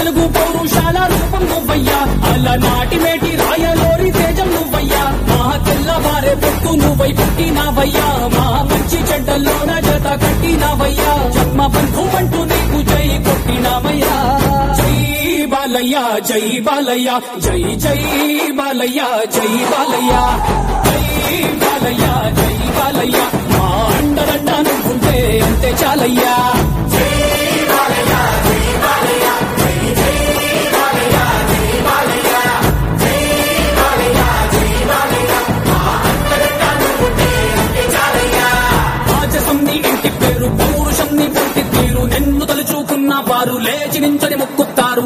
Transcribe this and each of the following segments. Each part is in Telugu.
తెలుగు పౌరుషాల రూపం నువ్వయ్యా అలనాటి మేటి రాయలోరి తేజం నువ్వయ్యా మా తెల్లవారే పొత్తు నువ్వై పుట్టినావయ్యా మా మంచి చెడ్డల్లోన జత కట్టినావయ్యా జన్మ బంధువంటూ నీకు జై కొట్టినావయ్యా జై బాలయ్య జై బాలయ్య జై జై బాలయ్య జై బాలయ్య జై బాలయ్య జై బాలయ్య మా అండదండ నువ్వుంటే అంతే చాలయ్యా రాజసం నీ ఇంటి పేరు పౌరుషం నీ పుట్టి తీరు నిన్ను తలుచుకున్న వారు లేచి నించని మొక్కుతారు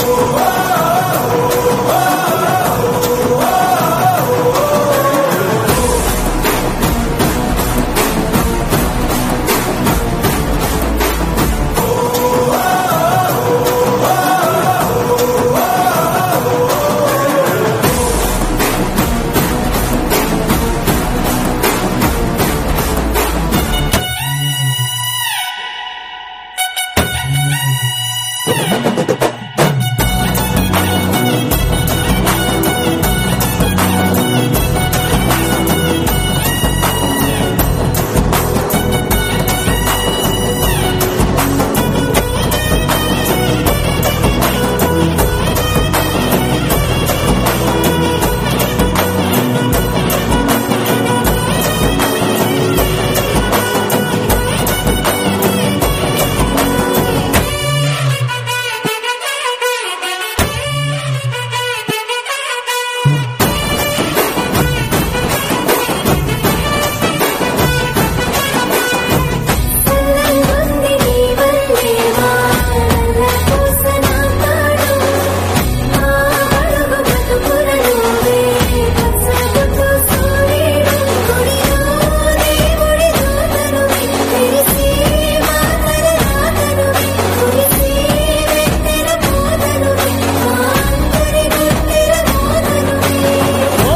ఉంది నీ వల్లేవా నల్ల పూసన తాడు మా అడుగు బతుకులలోవే పచ్చగుట్టు సూర్యుడు గుడిలో దేవుడి దూతను తెలిసి మా తలరాతను కురిసి వెన్నెల పూతను మా అందరి గుండెల మోతను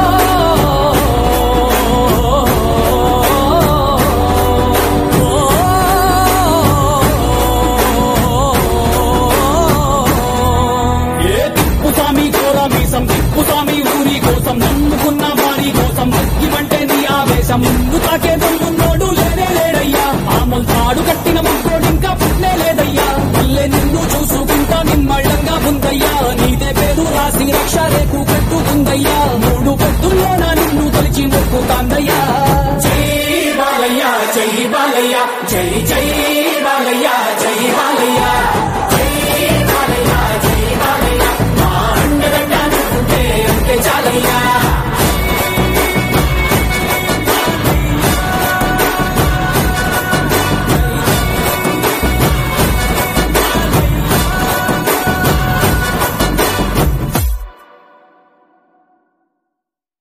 ఏ తిప్పు స్వామి కోర మీసం తిప్పు స్వామి ఊరి కోసం నమ్ముకున్న వారి కోసం మగ్గిమంటే నీ ఆవేశం ముందు తాకే దొంగున్నోడు లేనే లేడయ్యా ఆమల్ తాడు కట్టిన ముగ్గోడు ఇంకా పుట్లే లేదయ్యా మళ్ళీ నిన్ను చూసుకుంటా నిమ్మళ్ళంగా ఉందయ్యా నీదే పేరు రాసి రక్ష రేకు కట్టుకుందయ్యా మూడు పొద్దుల్లోన నిన్ను తలిచి మొక్కుతాందయ్యా జై బాలయ్య జై బాలయ్య జై జై బాలయ్య జై బాలయ్య